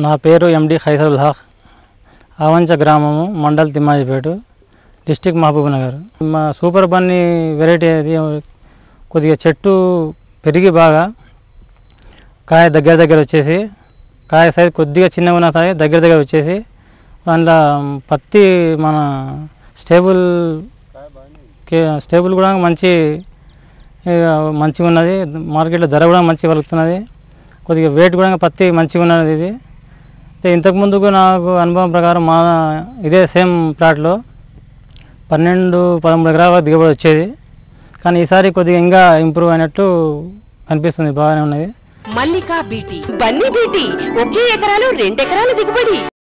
నా పేరు ఎండి ఖైసరుల్ హక్ ఆవంచ గ్రామము మండల్ తిమ్మాజిపేట డిస్టిక్ మహబూబ్ నగర్ మా సూపర్ బన్నీ వెరైటీ అది కొద్దిగా చెట్టు పెరిగి బాగా కాయ దగ్గర దగ్గర వచ్చేసి కాయ సైజ్ కొద్దిగా చిన్నగా ఉన్న కాయ దగ్గర దగ్గర వచ్చేసి అందులో పత్తి మన స్టేబుల్ కే- స్టేబుల్ కూడా మంచి ఇక మంచిగా ఉన్నది మార్కెట్లో ధర కూడా మంచిగా పలుకుతున్నది కొద్దిగా వెయిట్ కూడా పత్తి మంచిగా ఉన్నది ఇది అయితే ఇంతకు ముందుకు నాకు అనుభవం ప్రకారం మా ఇదే సేమ్ ప్లాట్లో పన్నెండు పదమూడు ఎకరాల వరకు దిగుబడి వచ్చేది కానీ ఈసారి కొద్దిగా ఇంకా ఇంప్రూవ్ అయినట్టు అనిపిస్తుంది బాగానే ఉన్నది మల్లికా బీటీ బన్నీ బీటీ ఒకే ఎకరాలు రెండెకరాల దిగుబడి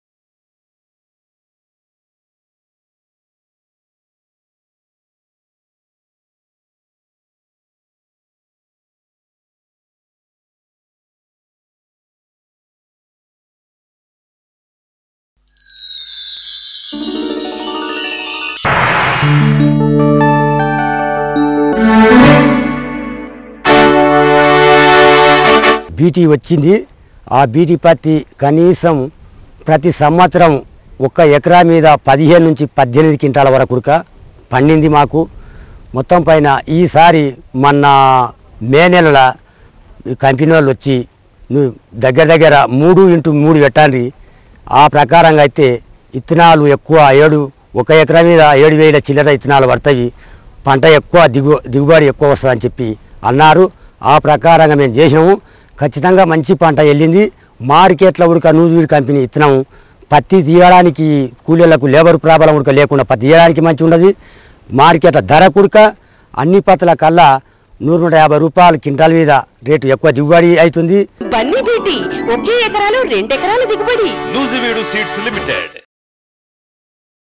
బీటీ వచ్చింది ఆ బీటీ పత్తి కనీసం ప్రతి సంవత్సరం ఒక్క ఎకరా మీద పదిహేను నుంచి పద్దెనిమిది క్వింటాల వరకు ఉడక పండింది మాకు మొత్తం పైన ఈసారి మొన్న మే నెలల ఈ కంపెనీ వాళ్ళు వచ్చి నువ్వు దగ్గర దగ్గర మూడు ఇంటూ మూడు పెట్టండి ఆ ప్రకారంగా అయితే ఇత్తనాలు ఎక్కువ ఏడు ఒక ఎకరా మీద ఏడు వేల చిల్లర ఇత్తనాలు పడతాయి పంట ఎక్కువ దిగు దిగుబడి ఎక్కువ వస్తుందని చెప్పి అన్నారు ఆ ప్రకారంగా మేము చేసినాము ఖచ్చితంగా మంచి పంట వెళ్ళింది మార్కెట్లో ఉడక నూజివీడి కంపెనీ ఇత్తనాము పత్తి తీయడానికి కూలీలకు లేబర్ ప్రాబ్లం ఉడక లేకుండా పత్తి తీయడానికి మంచి ఉండదు మార్కెట్ ధర కుడక అన్ని పత్తుల కల్లా నూరు నూట యాభై రూపాయలు క్వింటాల్ మీద రేటు ఎక్కువ దిగుబడి అవుతుంది బన్నీ బీటీ ఒకే ఎకరాలు రెండెకరాల దిగుబడి నూజివీడు సీడ్స్ లిమిటెడ్